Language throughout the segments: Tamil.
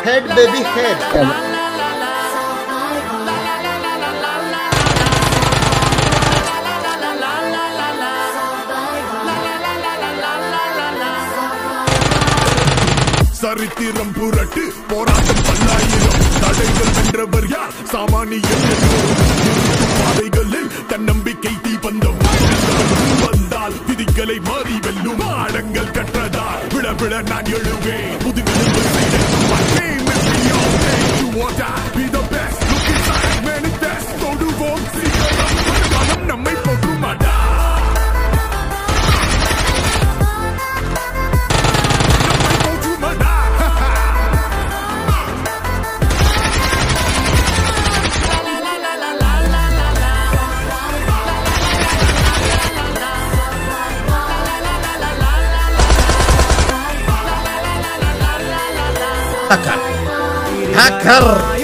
head, baby head. சரித்திரம் புரட்டு போராட்டம் பல்லாயிரம் தடைகள் வென்றவர் யார் சாமானியர் பாதைகளில் தன்னம்பிக்கை தீபந்தம் வந்தால் விதிகளை மாறி வெல்லும் ஆழங்கள் கற்றதால் விழ விழ நான் எழுவேன் முதுகெலும்பு செய்து my name is beyond pain. You or die, be the best. Look inside, manifest. தொடுவோம் சிகரம். மனம் நம்மை போற்றுமாடா நம்மை போற்றுமாடா Hacker. Hacker.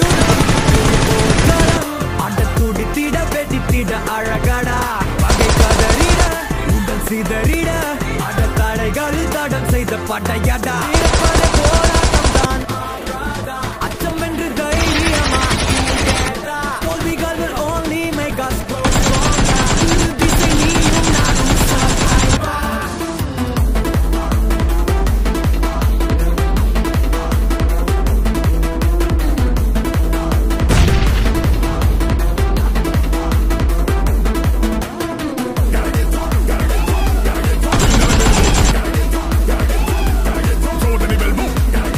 அட துடித்திட வெடித்திட அழகடா பகை கதறிட உடல் சிதறிட அட தடைகள் தடம் செய்த படையடா இருப்பது போராட்டம் தான் அச்சம் என்று தைரியமா தோல்விகள் will only make us grow stronger. இரு திசை நீயும் நானும் survivor. சோதனை வெல்வோம்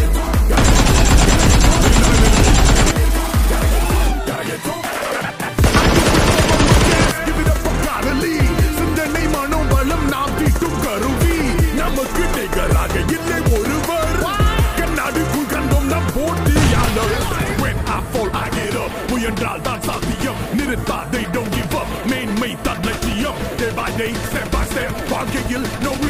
Give it up for Carly. சிந்தனை மனோபலம் நாம் தீட்டும் கருவி நமக்கு நிகராக இல்லை ஒருவர் கண்ணாடிக்குள் கண்டோம் நம் போட்டியாளர் When I fall, I get up. முயன்றால் தான் சாத்தியம் நிறுத்தாதை don't give up மேன்மை தான் லட்சியம் Day by day, step by step வாழ்க்கையில் no